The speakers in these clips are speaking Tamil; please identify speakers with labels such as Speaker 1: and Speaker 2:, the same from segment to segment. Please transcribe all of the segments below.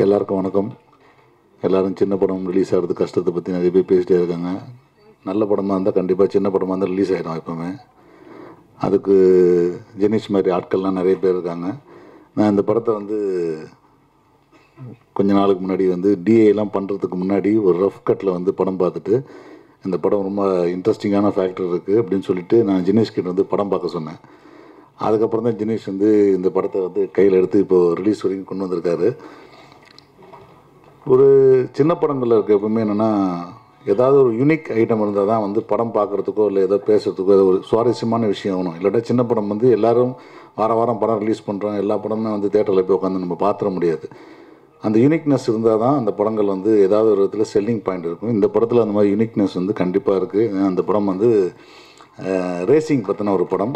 Speaker 1: எல்லாருக்கும் வணக்கம் எல்லாரும் சின்ன படம் ரிலீஸ் ஆகிறது கஷ்டத்தை பற்றி நிறைய பேர் பேசிட்டே இருக்காங்க நல்ல படமாக இருந்தால் கண்டிப்பாக சின்ன படமாக இருந்தால் ரிலீஸ் ஆகிடும் எப்போவுமே அதுக்கு ஜெனிஷ் மாதிரி ஆட்கள்லாம் நிறைய பேர் இருக்காங்க நான் இந்த படத்தை வந்து கொஞ்ச நாளுக்கு முன்னாடி வந்து டிஏலாம் பண்ணுறதுக்கு முன்னாடி ஒரு ரஃப் கட்டில் வந்து படம் பார்த்துட்டு இந்த படம் ரொம்ப இன்ட்ரெஸ்டிங்கான ஃபேக்டர் இருக்குது அப்படின்னு சொல்லிட்டு நான் ஜெனிஷ் கிட்ட வந்து படம் பார்க்க சொன்னேன் அதுக்கப்புறம் தான் ஜெனிஷ் வந்து இந்த படத்தை வந்து கையில் எடுத்து இப்போ ரிலீஸ் வரைக்கும் கொண்டு வந்திருக்காரு ஒரு சின்ன படங்களில் இருக்க எப்பவுமே என்னென்னா ஏதாவது ஒரு யூனிக் ஐட்டம் இருந்தால் தான் வந்து படம் பார்க்குறதுக்கோ இல்லை ஏதோ பேசுகிறதுக்கோ ஏதோ ஒரு சுவாரஸ்யமான விஷயம் ஆகணும் இல்லாட்டா சின்ன படம் வந்து எல்லாரும் வார வாரம் படம் ரிலீஸ் பண்ணுறோம் எல்லா படமுமே வந்து தேட்டரில் போய் உட்காந்து நம்ம பார்த்துட முடியாது அந்த யூனிக்னஸ் இருந்தால் தான் அந்த படங்கள் வந்து ஏதாவது ஒரு விதத்தில் செல்லிங் பாயிண்ட் இருக்கும் இந்த படத்தில் அந்த மாதிரி யூனிக்னஸ் வந்து கண்டிப்பாக இருக்குது அந்த படம் வந்து ரேசிங் பற்றின ஒரு படம்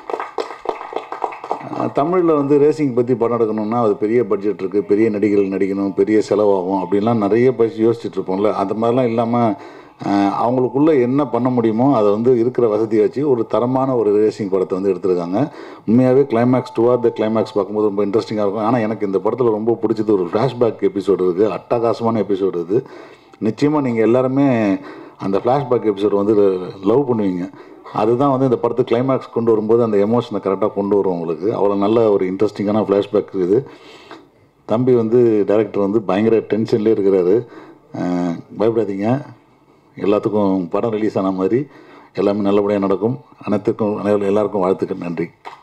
Speaker 1: தமிழில் வந்து ரேசிங் பற்றி படம் எடுக்கணும்னா அது பெரிய பட்ஜெட் இருக்குது பெரிய நடிகர்கள் நடிக்கணும் பெரிய செலவாகும் அப்படின்லாம் நிறைய பேசி யோசிச்சுட்டு இருப்போம்ல அந்த மாதிரிலாம் இல்லாமல் அவங்களுக்குள்ளே என்ன பண்ண முடியுமோ அதை வந்து இருக்கிற வசதியை வச்சு ஒரு தரமான ஒரு ரேசிங் படத்தை வந்து எடுத்திருக்காங்க உண்மையாகவே கிளைமேக்ஸ் டுவார் த கிளைமேக்ஸ் பார்க்கும்போது ரொம்ப இன்ட்ரெஸ்டிங்காக இருக்கும் ஆனால் எனக்கு இந்த படத்தில் ரொம்ப பிடிச்சது ஒரு ஃப்ளாஷ்பேக் எபிசோடு இருக்குது அட்டகாசமான எபிசோடு இது நிச்சயமாக நீங்கள் எல்லாருமே அந்த ஃப்ளாஷ்பேக் எபிசோடு வந்து லவ் பண்ணுவீங்க அதுதான் வந்து இந்த படத்து கிளைமேக்ஸ் கொண்டு வரும்போது அந்த எமோஷனை கரெக்டாக கொண்டு வரும் உங்களுக்கு அவ்வளோ நல்ல ஒரு இன்ட்ரெஸ்டிங்கான ஃப்ளாஷ்பேக் இது தம்பி வந்து டைரக்டர் வந்து பயங்கர டென்ஷன்லேயே இருக்கிறாரு அஹ் பயப்படாதீங்க எல்லாத்துக்கும் படம் ரிலீஸ் ஆன மாதிரி எல்லாமே நல்லபடியாக நடக்கும் அனைத்துக்கும் எல்லாருக்கும் வாழ்த்துக்கள் நன்றி